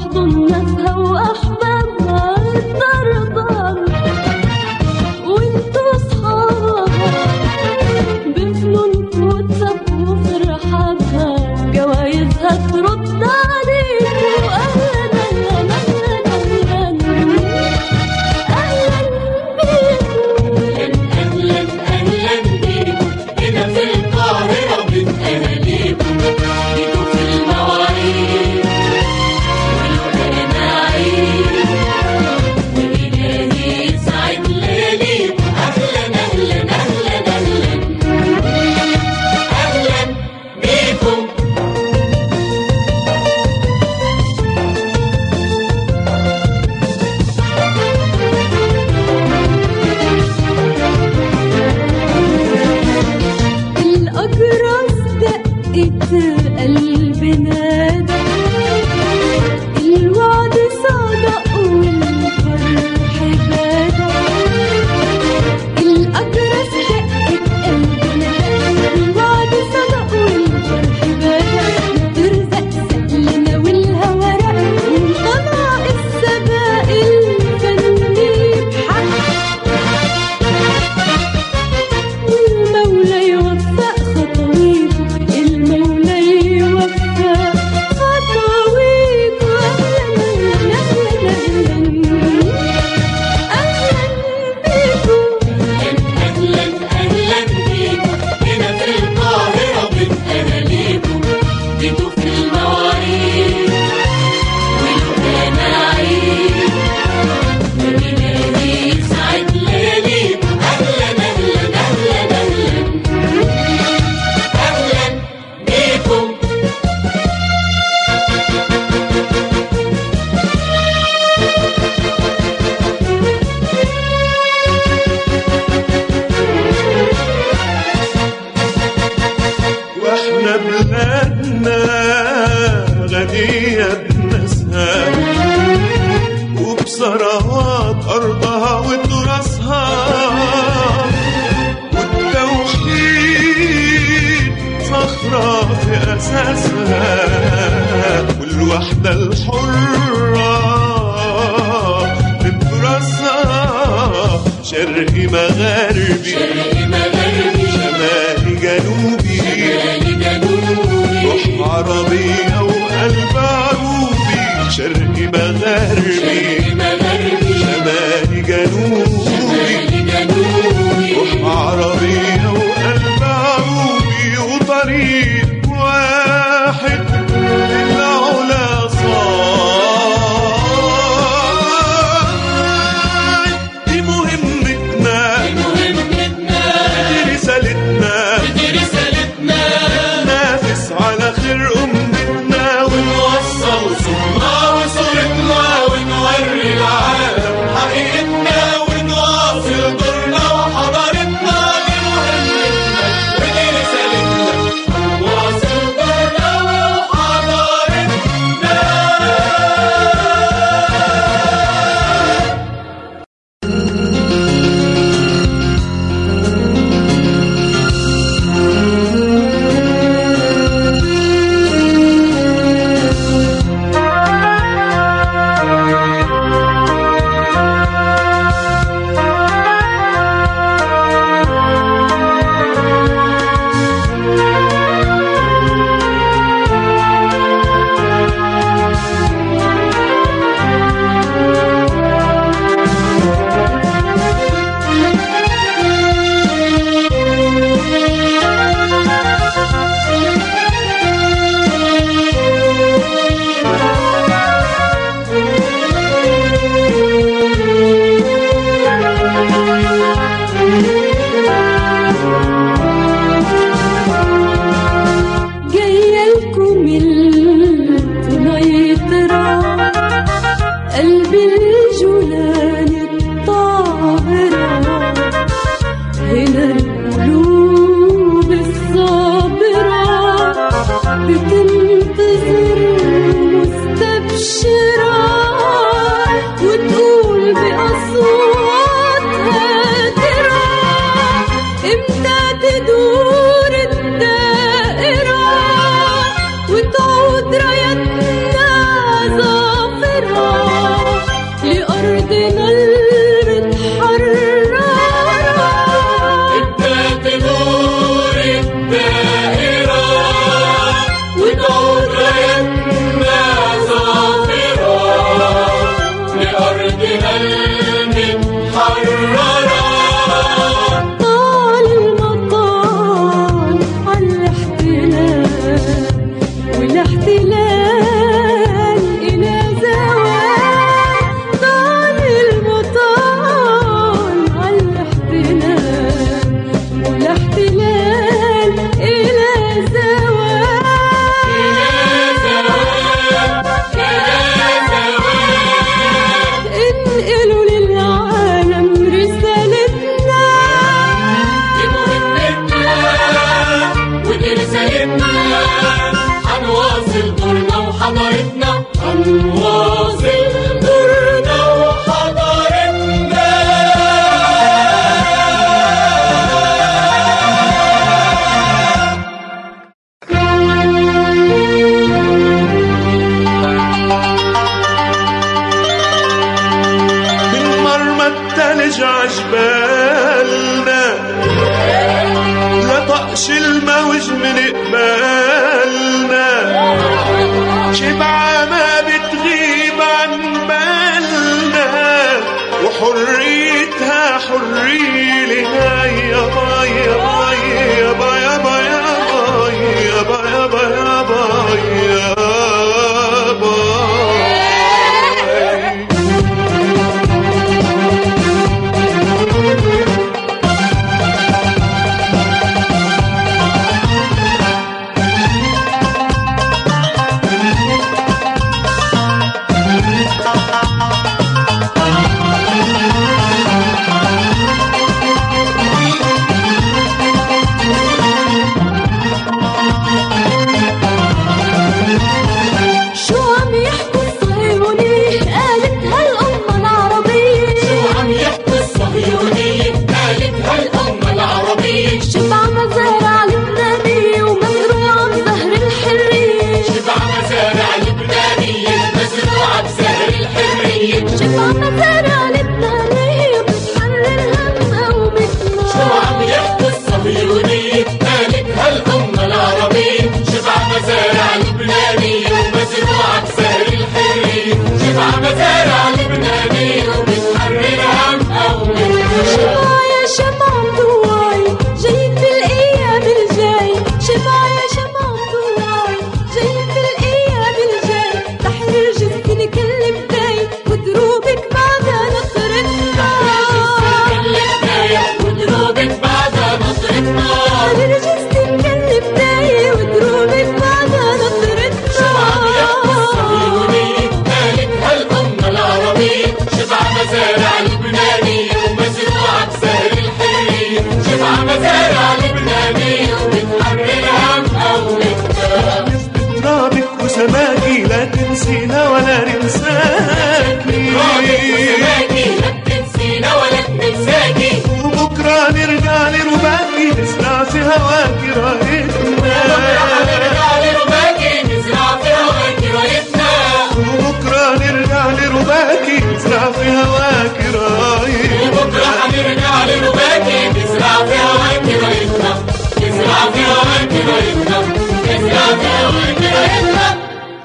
تحضن ناسها وأحبابها ترضى وانتوا صحابها بفنونكوا وتسابقوا في رحابها جوايزها ترد عليكوا أهلا أهلا أهلا أهلا أهلا بيكوا أهلا أهلا بيكم هنا في القاهرة من أهاليكم جيتوا في المواعيد والأنا عيد وإلهي يسعد لياليكم أهلا أهلا أهلا أهلا أهلا بيكم الأجرس دقت قلبنا ده الوعد صدق والفرح بدا الأجرس دقت قلبنا ده الوعد صدق والفرح بدا ترزق سقلنا والهوى رق وطلع السباق الفني بحق المولى يوفق خطويكم المولى يوفق خطويكم أهلا أهلا أهلا أهلا بيكم أهلا أهلا بيكم هنا في القاهرة من أهاليكم جيتوا في المواعيد والأنا عيد وإلهي يسعد لياليكم أهلا أهلا أهلا أهلا أهلا بيكم واحنا بلادنا غنية بناسها وبثروات أرضها وتراثها والتوحيد صخرة في أساسها والوحدة الحرة بتراسها شرقي مغربي شرقي مغربي شمالي جنوبي شمالي جنوبي روح عربية وقلب عروبي شرقي مغربي شرقي مغربي شمالي جنوبي شمالي جنوبي روح عربية وقلب عروبي وطريق واحد للعلا صاعد دي مهمتنا مهمتنا دي رسالتنا دي رسالتنا ننافس على خير أمتنا ونوصل صورنا وصورتنا ونوري العالم حقيقتنا ونوري يطقش الموج من قبالنا شبعة ما بتغيب عن بالنا وحريتها حرية لها يا باي يا باي يا باي يا باي يا باي يا باي يا باي يا باي يا باي شو عم يحكوا الصهيونية قالتها الأمة العربية شو عم يحكوا الصهيونية قالتها الأمة العربية شبع مزارع لبنانية ومزروعة بزهر الحرية شبع مزارع لبنانية مزروعة بزهر الحرية شبع مزارع لبنانية بتحرر هم قومتنا شو عم يحكوا الصهيونية قالتها الأمة العربية شبع مزارع لبنانية ومزروعة بسهر الحرية شبع مزارع لبنانية وبتحرر هم قومتنا شبع يا شمع مضواي جاي بالأيام الجاي شبع يا شمع مضواي جاي بالأيام الجاي تحرر جسدي كل بداي ودروبك بعدها نصرتنا كل بداية ودروبك بعدها نصرتنا تحرر جسدي كل بداية ودروبك بعدها شو عم يحكوا الصهيونية نصرتنا قالتها الأمة العربية شبع مزارع لبنانية ومزروعة بسهر الحرية شبع مزارع لبنانية وبتحرر هم قومتنا ترابك وسماكي لا تنسينا ولا ننساكي رابط وسماكي لا بتنسينا ولا بننساكي وبكرة نرجع لرباكي نزرع في هواكي رايتنا نرجع لرباكي نزرع في هواكي رايتنا وبكرة نرجع لرباكي نزرع في هواكي رايتنا وبكرة حنرجع لرباكي نزرع في هواكي رايتنا نزرع في هواكي رايتنا نزرع في هواكي رايتنا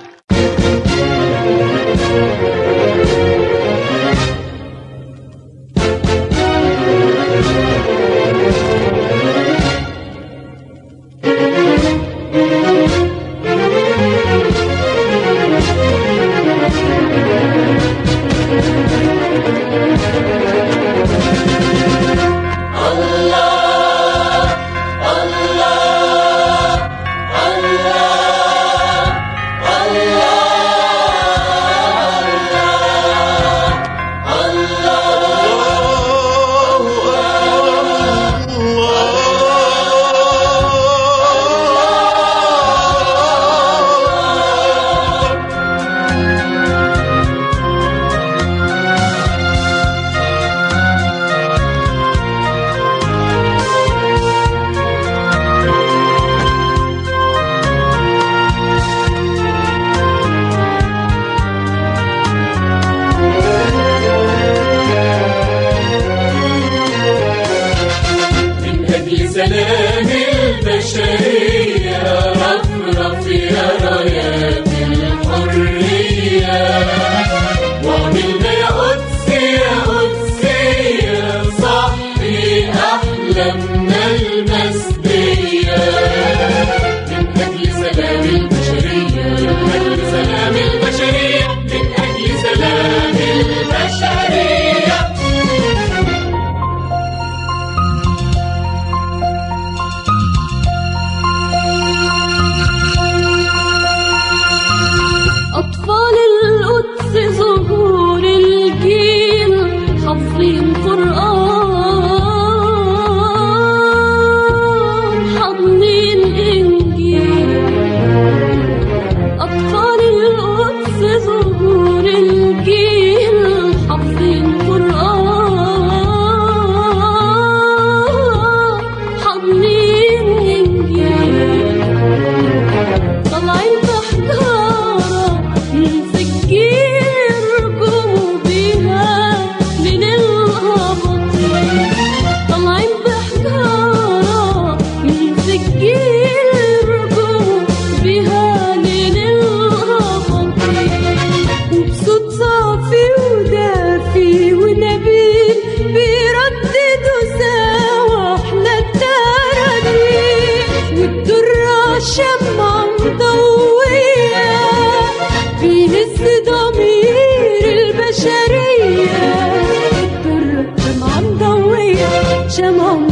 من أجل سلام البشرية رفرف يا رايات الحرية وعملنا يا قدس يا قدس يا صحي أحلامنا المسدية من أجل سلام البشرية من أجل سلام البشرية من أجل سلام البشرية أطفال القدس ظهور الجيل حافظين قرآن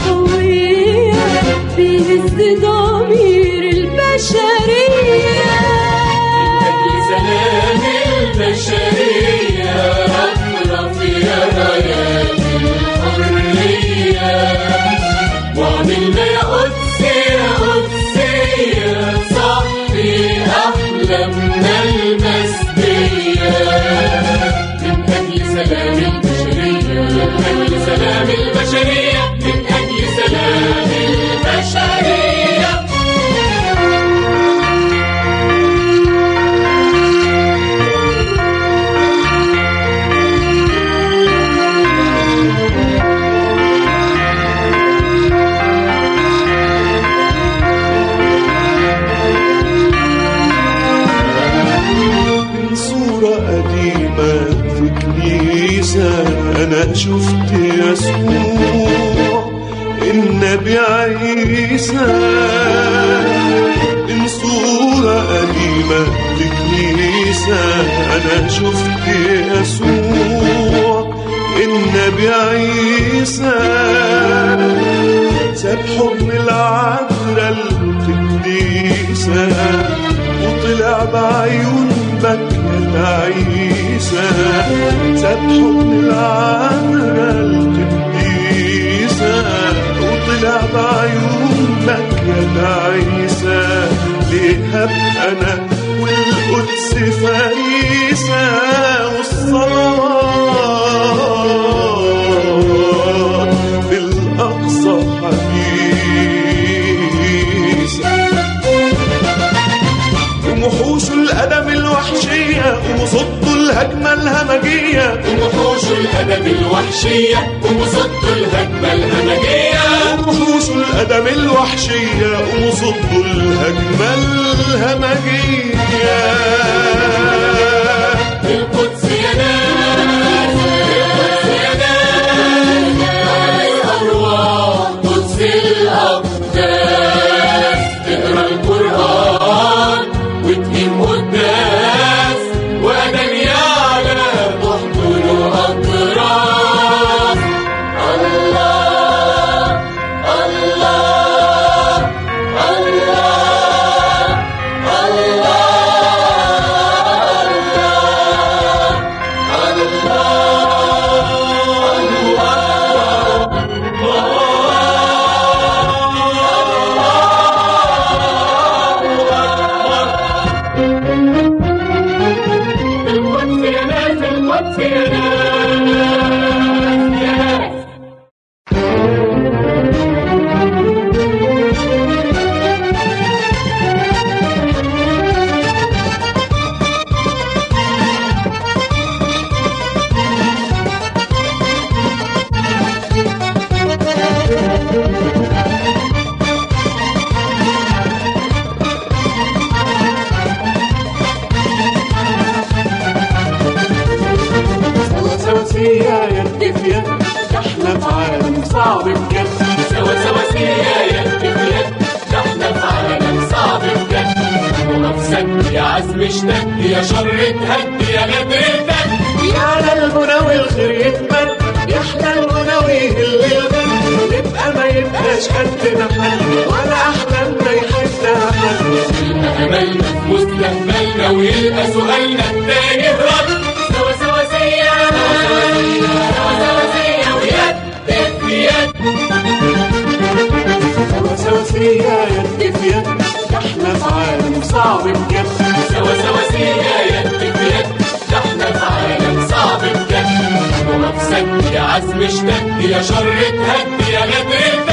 قوية بيهز ضمير البشرية أجل سلام البشرية أطرف يا رايات الحرية وعملنا يا قدسي يا قدسي يا صاحبي أحلامنا المسدية من أجل سلام البشرية من أجل سلام البشرية من أجل سلام البشرية من صورة قديمة في كنيسة أنا شفت يسوع النبي عيسى من صورة قديمة في كنيسة أنا شفت يسوع النبي عيسى ساب حضن العذراء القديسة وطلع بعيون بكة عيسى ساب حضن العذراء القديسة وطلع بعيون بكة عيسى ليه هبقى أنا والقدس فريسة والصلوات بالأقصى حديثة ومحوش الأدم الوحشية وصدوا الهجمة الهمجية وحوش الأدب الوحشية وصدوا الهجمة الهمجية وحوش الأدم الوحشية وصدوا الهجمة الهمجية القدس يا ناس القدس يا ناس على الأرواح قدس الأقداس تقرا القرآن وتقيم قداس وأدم يعلى تحضن أطراف الله الله الله القدس يا ناس القدس يا ناس يا ناس سواسية يا الدفية احنا في عالم صعب بجد سوا سوا سيا يد بيد ده احنا في عالم صعب بجد ومفسد يا عزم اشتد يا شر تهد يا غدر تد يا الغنى والخير يتمد يحلى الغنى ويهل الغد نبقى ما يبقاش قدنا حل ولا احلامنا يحلها حل يبقى املنا في مستقبلنا ويبقى سؤالنا التاني رد سوا سوا سيا سوا سوا سيا ويد في يد سواسية يا الدفية احنا في عالم صعب بجد سوا سوا سيا يد في يد ده احنا في عالم صعب بجد ومفسد يا عزم اشتد يا شر تهد يا غدر تد